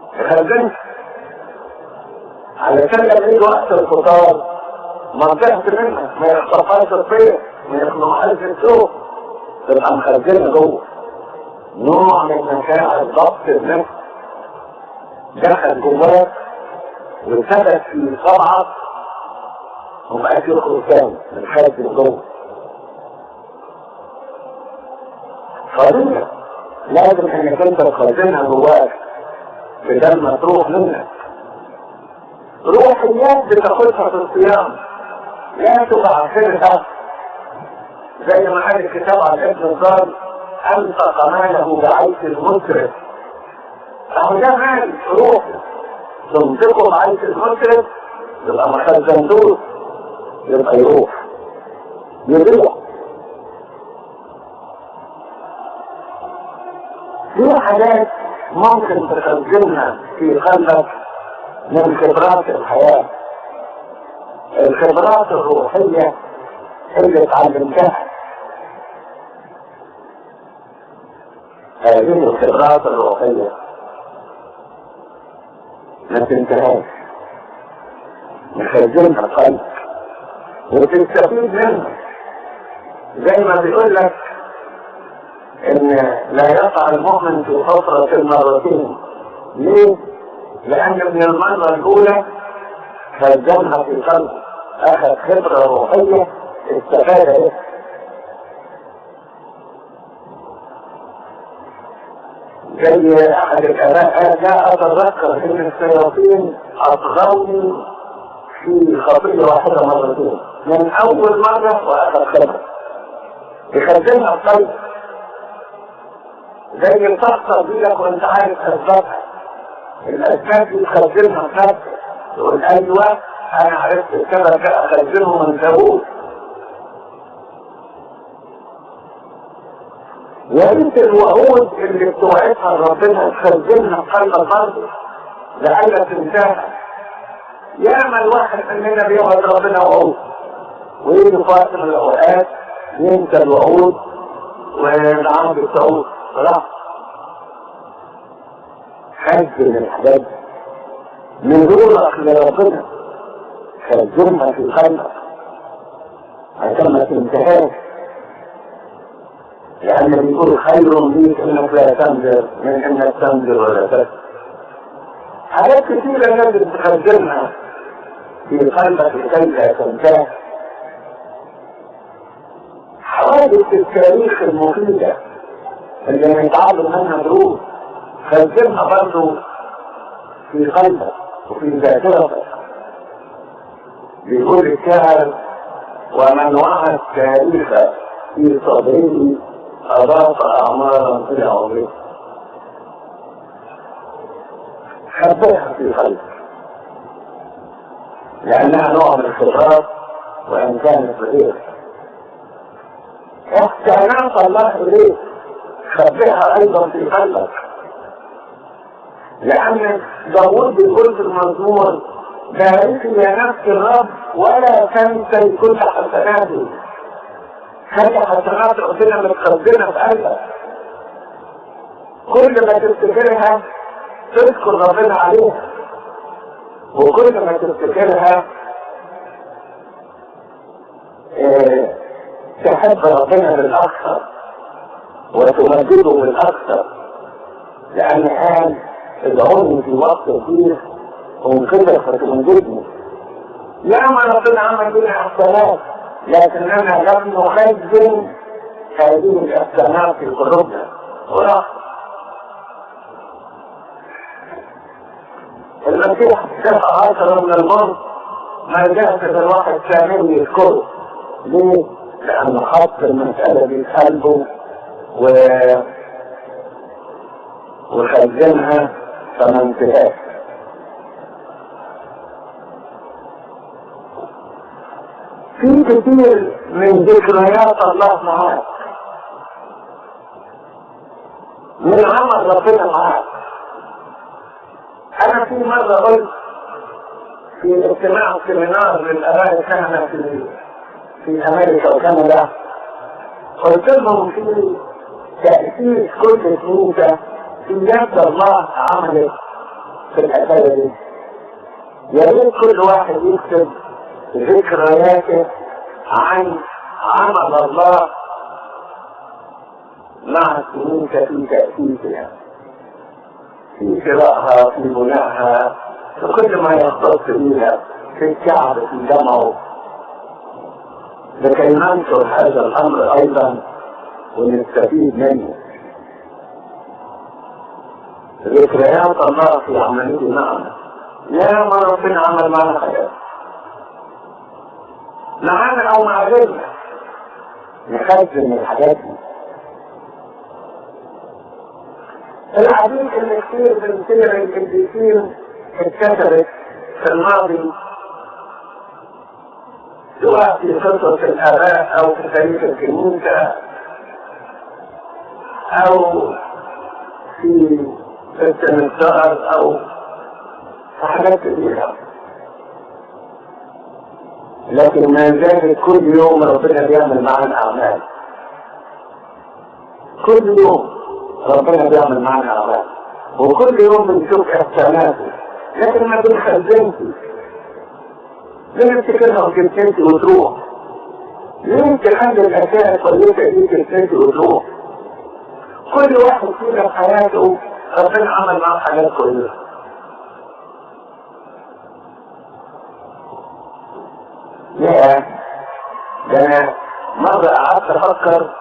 يخزنها علشان لما يجي وقت الفطار ما تحت منها ما يخطفهاش الطير ما يخنقهاش السوق تبقى مخزنها جوه نوع من مشاعر ضبط النفس دخل جواك وثبت في طبعك وبقاش يخرج تاني من خارج الجو فضيلة لازم انك انت تخزنها جواك بدل ما تروح منك روحيات بتاخدها في الصيام لا تبعثرها زي ما قال الكتاب عن ابن الضال انفق ماله بعيش المسرف اهو ده مال روحي تنفقه بعيش المسرف يبقى ما خزنتوش يبقى يروح يضيع في حاجات ممكن تخزنها في قلبك من خبرات الحياة الخبرات الروحية اللي اتعلمتها هذه الخبرات الروحية ما تنتهاش نخزنها في قلبك وتستفيد منها زي ما بيقول لك ان لا يقع المؤمن في فترة مرتين ليه؟ لان من المرة الاولى خزنها في قلبه اخذ خبرة روحية استفاد ايه زي احد الاباء قال لا اتذكر ان الشياطين اطغوني في خطية واحدة مرتين من اول مرة واخذ خبرة يخزنها في قلبه زي الفقطة دي لك وانت عارف اسبابها الاسباب دي تخزنها في نفسك تقول ايوه انا عرفت كذا كذا اخزنه من داوود يا ريت الوعود اللي بتوعدها ربنا تخزنها في قلبك برضه لعلك تنساها ياما الواحد مننا بيوعد ربنا وعود ويجي في وقت من الاوقات ينسى الوعود والعمل بالتعود خلاص خزن الحاجات من دورك لربنا خزنها في قلبك عشان ما تنتهاش لأن بيقول خير ليك إنك لا تنذر من إنك تنذر ولا تسر حاجات كثيرة لازم تخزنها في قلبك لكي لا تنتهي حوادث التاريخ المفيدة اللي نتعلم منها دروس خزنها برضه في قلبك وفي ذاكرتك بيقول الشاعر ومن وعى التاريخ في صدره أضاف أعمارا في عمره خبرها في قلبك لأنها نوع من الخبرات وإن كانت غير احترامات الله إليك خبرها أيضا في قلبك لأن داود بيقول في المزمور بارك يا نفس الرب ولا تنسي كل حسناته خلي حسنات ربنا متخزنة في قلبك كل ما تفتكرها تذكر ربنا عليها وكل ما تفتكرها اه تحب ربنا للأكثر وتمجده للأكثر لأن قال ادعوني في وقت كبير وانقذك فتمجدني لا ما ربنا عمل بنا حسنات لكننا لم نخزن هذه الحسنات في قلوبنا ولا المسيح كان عشرة من الموت ما جاءت الواحد ثاني يذكره ليه؟ لأنه حط المسألة دي في قلبه و وخزنها فما انتهاش في كثير من ذكريات الله معاك من عمل ربنا معاك انا في مرة قلت في اجتماع سيمينار للاباء كان في في امريكا وكندا قلت لهم في تأسيس كل كنيسة في يد الله عملت في الحكاية دي يا ريت كل واحد يكتب ذكرياته عن عمل الله مع السنين في تأسيسها في قراءها في بنائها في كل ما يختص بها في الشعب في جمعه لكي ننشر هذا الأمر أيضا ونستفيد منه ذكريات الله في عمله معنا يا ما ربنا عمل معنا حاجات معانا او مع غيرنا نخزن الحاجات دي الحديث اللي كتير من سير القديسين اتكتبت في الماضي سواء في قصص الآباء أو في تاريخ الكنيسة أو في التمثال أو في حاجات كثيرة لكن ما زال كل يوم ربنا بيعمل معانا أعمال كل يوم ربنا بيعمل معانا أعمال وكل يوم بنشوف إحساناته لكن ما بنخزنش ليه نفتكرها وكلمتي وتروح ليه تخلي الأشياء الكويسة دي كلمتي وتروح كل واحد فينا في حياته ربنا عمل معاه حاجات كويسة لا ده انا مرة قعدت افكر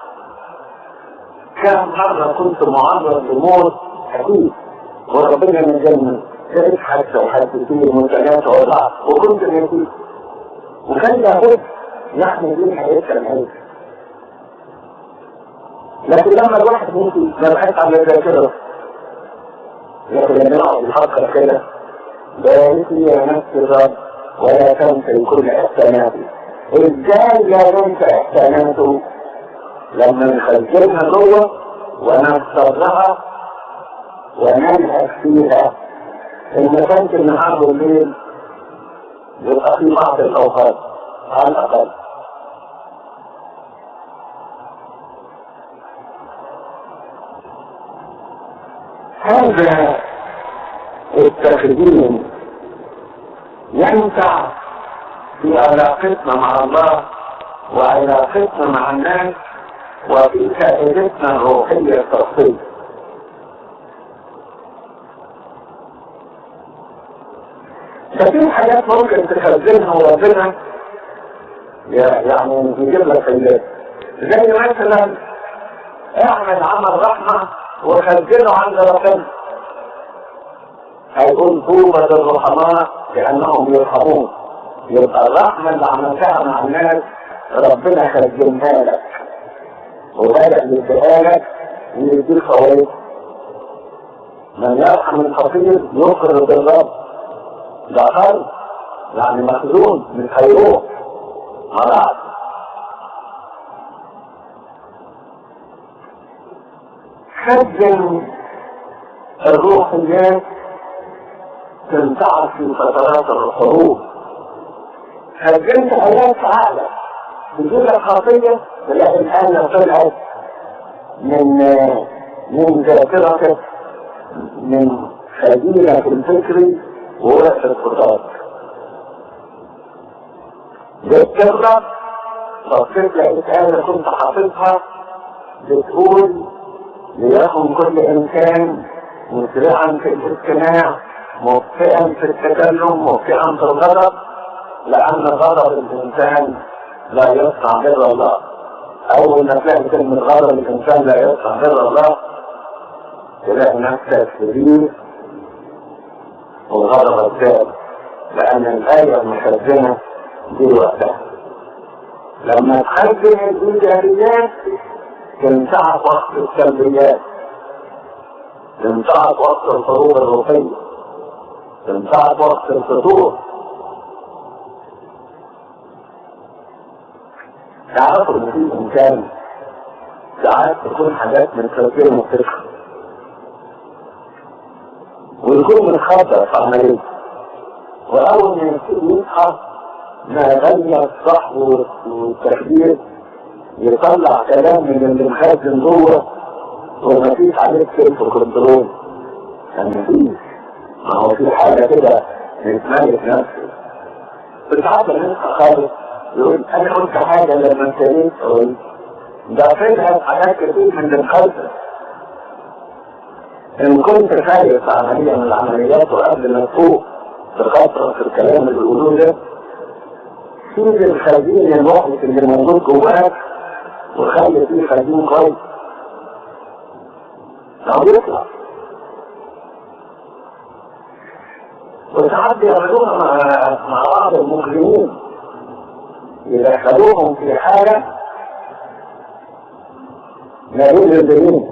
كم مرة كنت معرض لموت اكيد وربنا نجلنا لقيت حادثة وحادثتين وثلاثة واربعة وكنت نسيت وكان لابد نحن دي حياتنا العيش لكن لما الواحد ممكن ما بقاش على الذاكرة لكن لما نقعد نفكر كده بارك لي يا نفس الرب ولا تنسى كل احساناته ازاي لا ننسى احساناته لما نخزنها جوه ونسترها وننهك فيها ان كانت النهار والليل يبقى في بعض الاوقات على الاقل هذا التخزين ينفع في علاقتنا مع الله وعلاقتنا مع الناس وفي فائدتنا الروحية الشخصية ففي حاجات ممكن تخزنها وربنا يعني يجيب لك الليل زي مثلا اعمل عمل رحمة وخزنه عند ربنا هيقول طوبى للرحماء لانهم يرحمون يبقى الرحمه اللي عملتها مع الناس ربنا خزنها لك وبدأ يديها لك ويديك فوائد من يرحم الفقير يقر بالرب ده خير يعني مخزون من خيروه مرات خزن الروحيات تنفعك في فترات الحروب خزنت ايات عقلك تجيب لك خاطيه تلاقي الآن طلعت من من ذاكرتك من خزينك الفكري ووقت الخطاب بالكبرة بصيت لقيت آية كنت حافظها بتقول ليكن كل إنسان مسرعا في الاستماع مبطئا في التكلم مبطئا في الغضب لأن غضب الإنسان لا يصنع بر الله أول ما تلاقي كلمة غضب الإنسان لا يصنع بر الله تلاقي نفسك كبير والغضب الزاد لأن الآية المخزنة دي وقتها لما تخزن الإيجابيات تنفعك وقت السلبيات تنفعك وقت الحروب الروحية تنفعك وقت الفتور تعرفوا ان في انسان ساعات تكون حاجات من كثير مختلفة ويكون من خطر في عملية واول ما يبتدي يصحى ما غير الصح والتخدير يطلع كلام من اللي مخزن جوه وما فيش عليه سيلف كنترول يعني مفيش ما هو في حاجة كده بتملك نفسه بتعب الناس خالص يقول انا قلت حاجة لما ابتديت اقول ده فيها حاجات كتير من الخلفة ان كنت خايف عملية من العمليات وقبل ما تفوق تخطر في الكلام اللي بيقولوه ده سيب الخزين الوحدة اللي موجود جواك وخلي فيه خزين كويس لو يطلع وساعات بيعملوها مع مع بعض المجرمين يدخلوهم في حالة لا يوجد دليل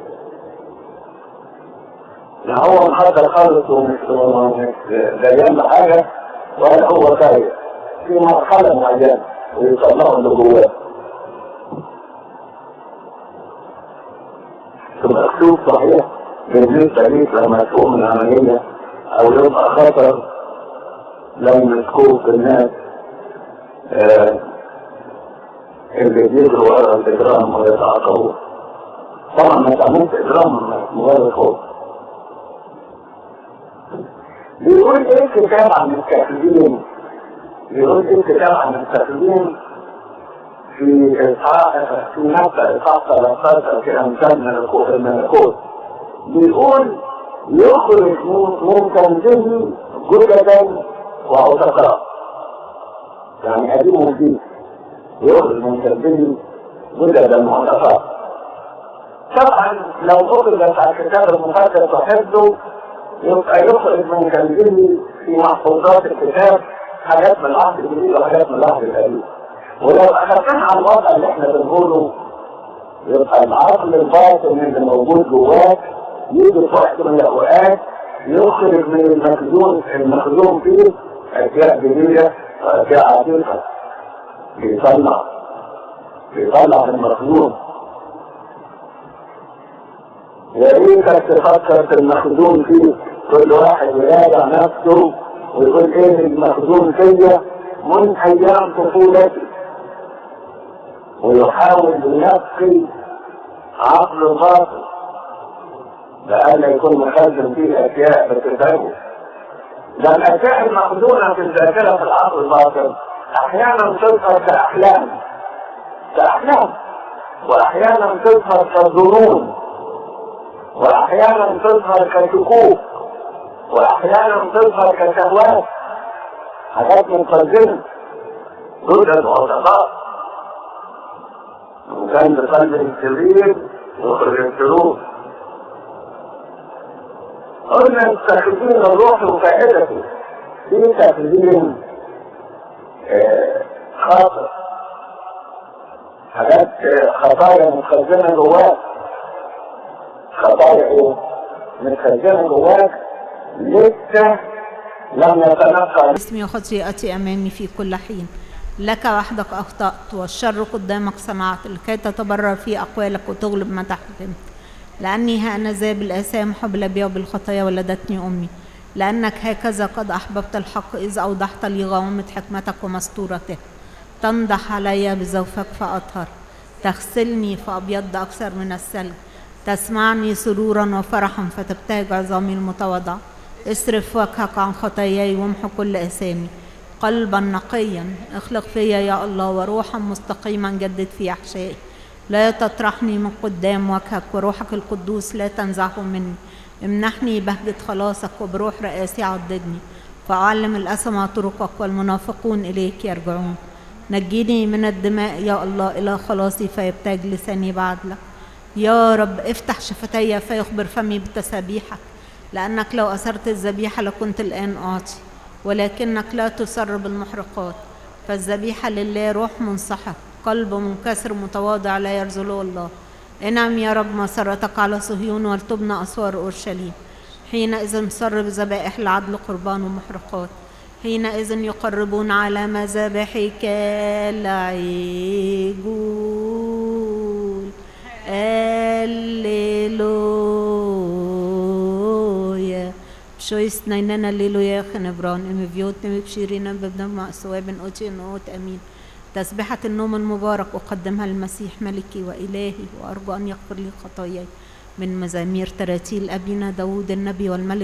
لا هو محضر خالص ومش ومش ديان بحاجة ولا هو خايف في مرحلة معينة ويطلعوا اللي جواه المكتوب صحيح بالنسبة ليك لما تقوم العملية أو يبقى خطر لما تكون الناس آه اللي بيجروا ورا الإجرام ويتعاقبوا طبعا ما تعملش إجرام مجرد خوف بيقول ايه كتاب عن الكافرين بيقول ايه كتاب عن الكافرين في إصحاح في متى إصحاح 13 في أمثال ملكوت الملكوت بيقول يخرج من كنزه جددا وعتقاء يعني قديم وجديد يخرج من كنزه جددا وعتقاء طبعا لو أخرج على الكتاب المقدس وحفظه يبقى يخرج من كنزه في محفوظات الكتاب حاجات من العهد الجديد وحاجات من العهد القديم ولو أخذنا على الوضع اللي احنا بنقوله يبقى العقل الباطن اللي موجود جواك يجي في وقت من الأوقات يخرج من المخزون المخزون فيه أشياء جديدة وأشياء عتيقة بيطلع بيطلع من المخزون يا ريتك تفكر في المخزون فيه كل واحد يراجع نفسه ويقول ايه المخزون فيا من ايام طفولتي ويحاول ينقي عقل الباطل لألا يكون مخزن فيه أشياء بتتابعه ده الأشياء المخزونة في الذاكرة في العقل الباطن أحيانا تظهر كأحلام كأحلام وأحيانا تظهر كظنون وأحيانا تظهر كشكوك وأحيانا تظهر كشهوات حاجات مخزنة جدا وعتقاء وكان بقلب الشرير يخرج الشرور قلنا التخزين الروح وفائدته في تخزين خاطر حاجات خطايا متخزنة جواك خطايا ايه؟ متخزنة جواك لسه لم يتنقل اسمي وخطيئتي أمامي في كل حين لك وحدك أخطأت والشر قدامك صنعت لكي تتبرر في أقوالك وتغلب ما تحكمت لأني هأنذا بالآثام حبل بي وبالخطايا ولدتني أمي لأنك هكذا قد أحببت الحق إذ أوضحت لي غوامة حكمتك ومستورته تنضح علي بزوفك فأطهر تغسلني فأبيض أكثر من الثلج تسمعني سرورا وفرحا فتبتهج عظامي المتواضعة اصرف وجهك عن خطاياي وامحو كل اثامي قلبا نقيا اخلق فيا يا الله وروحا مستقيما جدد في احشائي لا تطرحني من قدام وجهك وروحك القدوس لا تنزعه مني امنحني بهجة خلاصك وبروح رئاسي عضدني فأعلم الأسمى طرقك والمنافقون إليك يرجعون نجيني من الدماء يا الله إلى خلاصي فيبتاج لساني بعدلك يا رب افتح شفتي فيخبر فمي بتسابيحك لأنك لو أثرت الذبيحة لكنت الآن أعطي ولكنك لا تسر بالمحرقات فالذبيحة لله روح منصحك قلب منكسر متواضع لا يرزله الله انعم يا رب مسرتك على صهيون ولتبنى أسوار أورشليم حينئذ سر بذبائح العدل قربان ومحرقات حينئذ يقربون على مذابحك العجول هللويا بشويس نيننا الليلويا خنبران ام فيوت نم بشيرين ببدم مع سواب اوتي نوت امين تسبحة النوم المبارك أقدمها للمسيح ملكي وإلهي وأرجو أن يغفر لي خطاياي من مزامير تراتيل أبينا داود النبي والملك